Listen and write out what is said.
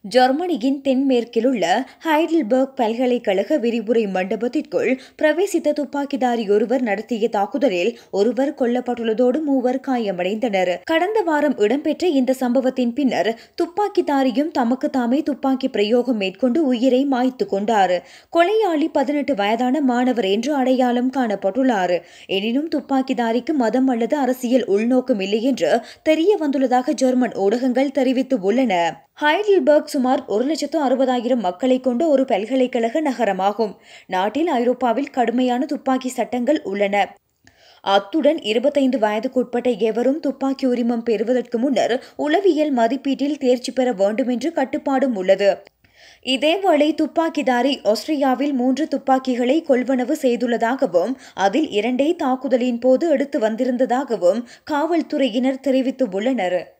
ஜெர்மனியின் தென்மேற்கிலுள்ள ஹைடல்பர்க் பல்கலைக்கழக விரிவுரை மண்டபத்திற்குள் பிரவேசித்த துப்பாக்கிதாரி ஒருவர் நடத்திய தாக்குதலில் ஒருவர் கொல்லப்பட்டுள்ளதோடு மூவர் காயமடைந்தனர் கடந்த வாரம் இடம்பெற்ற இந்த சம்பவத்தின் பின்னர் துப்பாக்கிதாரியும் தமக்கு தாமே துப்பாக்கி பிரயோகம் மேற்கொண்டு உயிரை மாய்த்து கொண்டார் கொலையாளி பதினெட்டு வயதான மாணவர் என்று அடையாளம் காணப்பட்டுள்ளார் எனினும் துப்பாக்கிதாரிக்கு மதம் அல்லது அரசியல் உள்நோக்கம் இல்லை என்று தெரிய வந்துள்ளதாக ஜெர்மன் ஊடகங்கள் தெரிவித்து உள்ளன ஹைடல்பர்க் சுமார் ஒரு லட்சத்து அறுபதாயிரம் மக்களை கொண்ட ஒரு பல்கலைக்கழக நகரமாகும் நாட்டில் ஐரோப்பாவில் கடுமையான துப்பாக்கி சட்டங்கள் உள்ளன அத்துடன் இருபத்தைந்து வயதுக்குட்பட்ட எவரும் துப்பாக்கி உரிமம் பெறுவதற்கு முன்னர் உளவியல் மதிப்பீட்டில் தேர்ச்சி பெற வேண்டும் என்று கட்டுப்பாடும் உள்ளது இதேவேளை துப்பாக்கிதாரி ஆஸ்திரியாவில் மூன்று துப்பாக்கிகளை கொள்வனவு செய்துள்ளதாகவும் அதில் இரண்டை தாக்குதலின் போது எடுத்து வந்திருந்ததாகவும் காவல்துறையினர் தெரிவித்துள்ளனர்